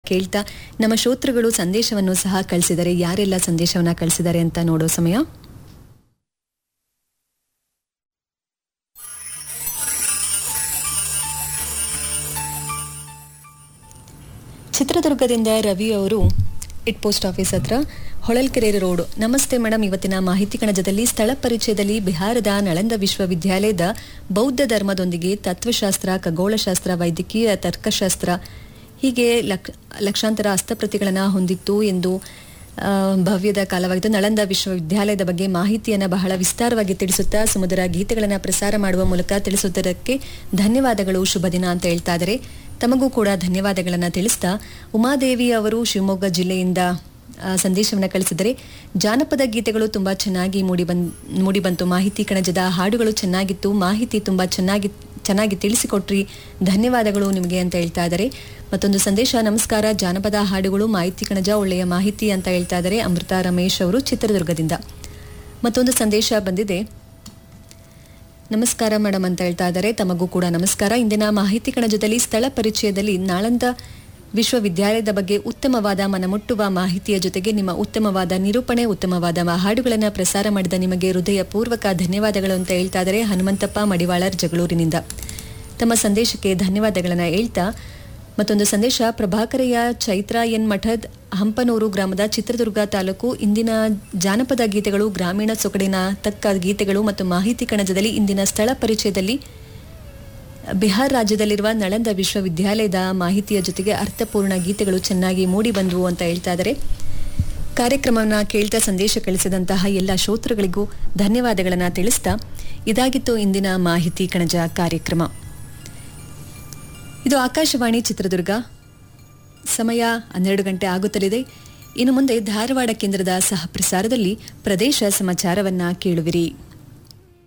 ಕೇಳ್ತಾ ನಮ್ಮ ಶ್ರೋತೃಗಳು ಸಂದೇಶವನ್ನು ಸಹ ಕಳಿಸಿದ್ದಾರೆ ಯಾರೆಲ್ಲ ಸಂದೇಶವನ್ನ ಕಳಿಸಿದ್ದಾರೆ ಅಂತ ನೋಡೋ ಸಮಯ ಚಿತ್ರದುರ್ಗದಿಂದ ರವಿ ಅವರು ಇಟ್ ಪೋಸ್ಟ್ ಆಫೀಸ್ ಹತ್ರ ಹೊಳಲ್ಕೆರೆ ರೋಡ್ ನಮಸ್ತೆ ಮೇಡಮ್ ಇವತ್ತಿನ ಮಾಹಿತಿ ಕಣಜದಲ್ಲಿ ಸ್ಥಳ ಪರಿಚಯದಲ್ಲಿ ಬಿಹಾರದ ನಳಂದ ವಿಶ್ವವಿದ್ಯಾಲಯದ ಬೌದ್ಧ ಧರ್ಮದೊಂದಿಗೆ ತತ್ವಶಾಸ್ತ್ರ ಖಗೋಳಶಾಸ್ತ್ರ ವೈದ್ಯಕೀಯ ತರ್ಕಶಾಸ್ತ್ರ ಹೀಗೆ ಲಕ್ ಲಕ್ಷಾಂತರ ಹಸ್ತಪ್ರತಿಗಳನ್ನು ಹೊಂದಿತ್ತು ಎಂದು ಆ, ಭವ್ಯದ ಕಾಲವಾಗಿದ್ದು ನಳಂದ ವಿಶ್ವವಿದ್ಯಾಲಯದ ಬಗ್ಗೆ ಮಾಹಿತಿಯನ್ನು ಬಹಳ ವಿಸ್ತಾರವಾಗಿ ತಿಳಿಸುತ್ತಾ ಸುಮಧುರ ಗೀತೆಗಳನ್ನು ಪ್ರಸಾರ ಮಾಡುವ ಮೂಲಕ ತಿಳಿಸುವುದಕ್ಕೆ ಧನ್ಯವಾದಗಳು ಶುಭ ದಿನ ಅಂತ ಹೇಳ್ತಾ ಇದ್ದಾರೆ ತಮಗೂ ಕೂಡ ಧನ್ಯವಾದಗಳನ್ನು ತಿಳಿಸ್ತಾ ಉಮಾದೇವಿ ಅವರು ಶಿವಮೊಗ್ಗ ಜಿಲ್ಲೆಯಿಂದ ಆ, ಸಂದೇಶವನ್ನು ಕಳಿಸಿದರೆ ಜಾನಪದ ಗೀತೆಗಳು ತುಂಬಾ ಚೆನ್ನಾಗಿ ಮೂಡಿ ಬನ್ ಮೂಡಿ ಬಂತು ಮಾಹಿತಿ ಕಣಜದ ಹಾಡುಗಳು ಚೆನ್ನಾಗಿತ್ತು ಮಾಹಿತಿ ತುಂಬಾ ಚೆನ್ನಾಗಿ ಚೆನ್ನಾಗಿ ತಿಳಿಸಿಕೊಟ್ರಿ ಧನ್ಯವಾದಗಳು ನಿಮಗೆ ಅಂತ ಹೇಳ್ತಾ ಇದ್ದಾರೆ ಮತ್ತೊಂದು ಸಂದೇಶ ನಮಸ್ಕಾರ ಜಾನಪದ ಹಾಡುಗಳು ಮಾಹಿತಿ ಕಣಜ ಒಳ್ಳೆಯ ಮಾಹಿತಿ ಅಂತ ಹೇಳ್ತಾ ಇದ್ದಾರೆ ಅಮೃತ ರಮೇಶ್ ಅವರು ಚಿತ್ರದುರ್ಗದಿಂದ ಮತ್ತೊಂದು ಸಂದೇಶ ಬಂದಿದೆ ನಮಸ್ಕಾರ ಮೇಡಮ್ ಅಂತ ಹೇಳ್ತಾ ಇದ್ದಾರೆ ತಮಗೂ ಕೂಡ ನಮಸ್ಕಾರ ಇಂದಿನ ಮಾಹಿತಿ ಕಣಜದಲ್ಲಿ ಸ್ಥಳ ಪರಿಚಯದಲ್ಲಿ ನಾಳಂದ ವಿಶ್ವವಿದ್ಯಾಲಯದ ಬಗ್ಗೆ ಉತ್ತಮವಾದ ಮನಮುಟ್ಟುವ ಮಾಹಿತಿಯ ಜೊತೆಗೆ ನಿಮ್ಮ ಉತ್ತಮವಾದ ನಿರೂಪಣೆ ಉತ್ತಮವಾದ ಹಾಡುಗಳನ್ನು ಪ್ರಸಾರ ಮಾಡಿದ ನಿಮಗೆ ಹೃದಯ ಪೂರ್ವಕ ಧನ್ಯವಾದಗಳು ಅಂತ ಹೇಳ್ತಾ ಇದ್ದಾರೆ ಹನುಮಂತಪ್ಪ ಮಡಿವಾಳರ್ ಜಗಳೂರಿನಿಂದ ತಮ್ಮ ಸಂದೇಶಕ್ಕೆ ಧನ್ಯವಾದಗಳನ್ನು ಹೇಳ್ತಾ ಮತ್ತೊಂದು ಸಂದೇಶ ಪ್ರಭಾಕರೆಯ ಚೈತ್ರ ಎನ್ ಮಠದ್ ಹಂಪನೂರು ಗ್ರಾಮದ ಚಿತ್ರದುರ್ಗ ತಾಲೂಕು ಇಂದಿನ ಜಾನಪದ ಗೀತೆಗಳು ಗ್ರಾಮೀಣ ಸೊಗಡಿನ ತಕ್ಕ ಗೀತೆಗಳು ಮತ್ತು ಮಾಹಿತಿ ಕಣಜದಲ್ಲಿ ಇಂದಿನ ಸ್ಥಳ ಪರಿಚಯದಲ್ಲಿ ಬಿಹಾರ್ ರಾಜ್ಯದಲ್ಲಿರುವ ನಳಂದ ವಿಶ್ವವಿದ್ಯಾಲಯದ ಮಾಹಿತಿಯ ಜೊತೆಗೆ ಅರ್ಥಪೂರ್ಣ ಗೀತೆಗಳು ಚೆನ್ನಾಗಿ ಮೂಡಿ ಬಂದವು ಅಂತ ಹೇಳ್ತಾ ಇದ್ದಾರೆ ಕಾರ್ಯಕ್ರಮವನ್ನು ಕೇಳ್ತಾ ಸಂದೇಶ ಕಳಿಸಿದಂತಹ ಎಲ್ಲ ಶ್ರೋತೃಗಳಿಗೂ ಧನ್ಯವಾದಗಳನ್ನು ತಿಳಿಸ್ತಾ ಇದಾಗಿತ್ತು ಇಂದಿನ ಮಾಹಿತಿ ಕಣಜ ಕಾರ್ಯಕ್ರಮ ಇದು ಆಕಾಶವಾಣಿ ಚಿತ್ರದುರ್ಗ ಸಮಯ ಹನ್ನೆರಡು ಗಂಟೆ ಆಗುತ್ತಲಿದೆ ಇನ್ನು ಮುಂದೆ ಧಾರವಾಡ ಕೇಂದ್ರದ ಸಹ ಪ್ರಸಾರದಲ್ಲಿ ಪ್ರದೇಶ ಸಮಾಚಾರವನ್ನ ಕೇಳುವಿರಿ